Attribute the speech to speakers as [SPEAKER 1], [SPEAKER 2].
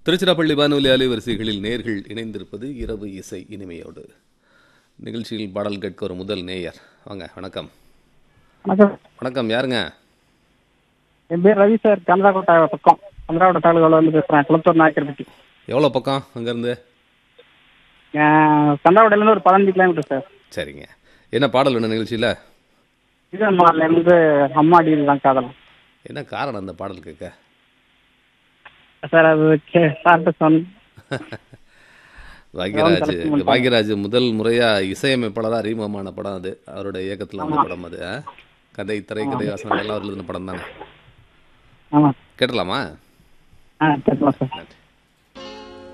[SPEAKER 1] திருச்சிராப்பள்ளி வானொலி அலைவரிசைகளில் நேர்கள் இணைந்திருப்பது இரவு இசை இனிமையோடு நிகழ்ச்சியில் பாடல் கேட்க ஒரு முதல் நேயர் வாங்க வணக்கம்
[SPEAKER 2] வணக்கம்
[SPEAKER 1] வணக்கம் யாருங்க
[SPEAKER 2] என் பேர் ரவி சார் கந்தராக்கோட்டை பக்கம் கந்தராக்கோட்டை தாலுகாவில் வந்து பேசுகிறேன் குளத்தூர் நாயக்கர்பட்டி
[SPEAKER 1] எவ்வளோ பக்கம் அங்கேருந்து
[SPEAKER 2] கந்தராக்கோட்டையிலேருந்து ஒரு பதினஞ்சு கிலோமீட்டர் சார்
[SPEAKER 1] சரிங்க என்ன பாடல் வேணும் நிகழ்ச்சியில்
[SPEAKER 2] இதுமாரிலேருந்து அம்மாடி தான் காதல்
[SPEAKER 1] என்ன காரணம் அந்த பாடல் கேட்க
[SPEAKER 2] சார் அது கே சார்கிட்ட சொன்ன
[SPEAKER 1] பாக்யராஜ்
[SPEAKER 2] select பண்ணிட்டாங்க.
[SPEAKER 1] பாக்யராஜ் முதல் முறையாக இசையமைப்பாளராக அறிமுகமான படம் அது அவரோட இயக்கத்தில் வந்த படம் அது ஆ? கதை திரைக்கதை வாசனம் எல்லாம் அவர் எழுதின படம் தானே
[SPEAKER 2] ஆமாம்
[SPEAKER 1] கேட்டலாமா
[SPEAKER 2] ஆ கேட்கலாம் சார்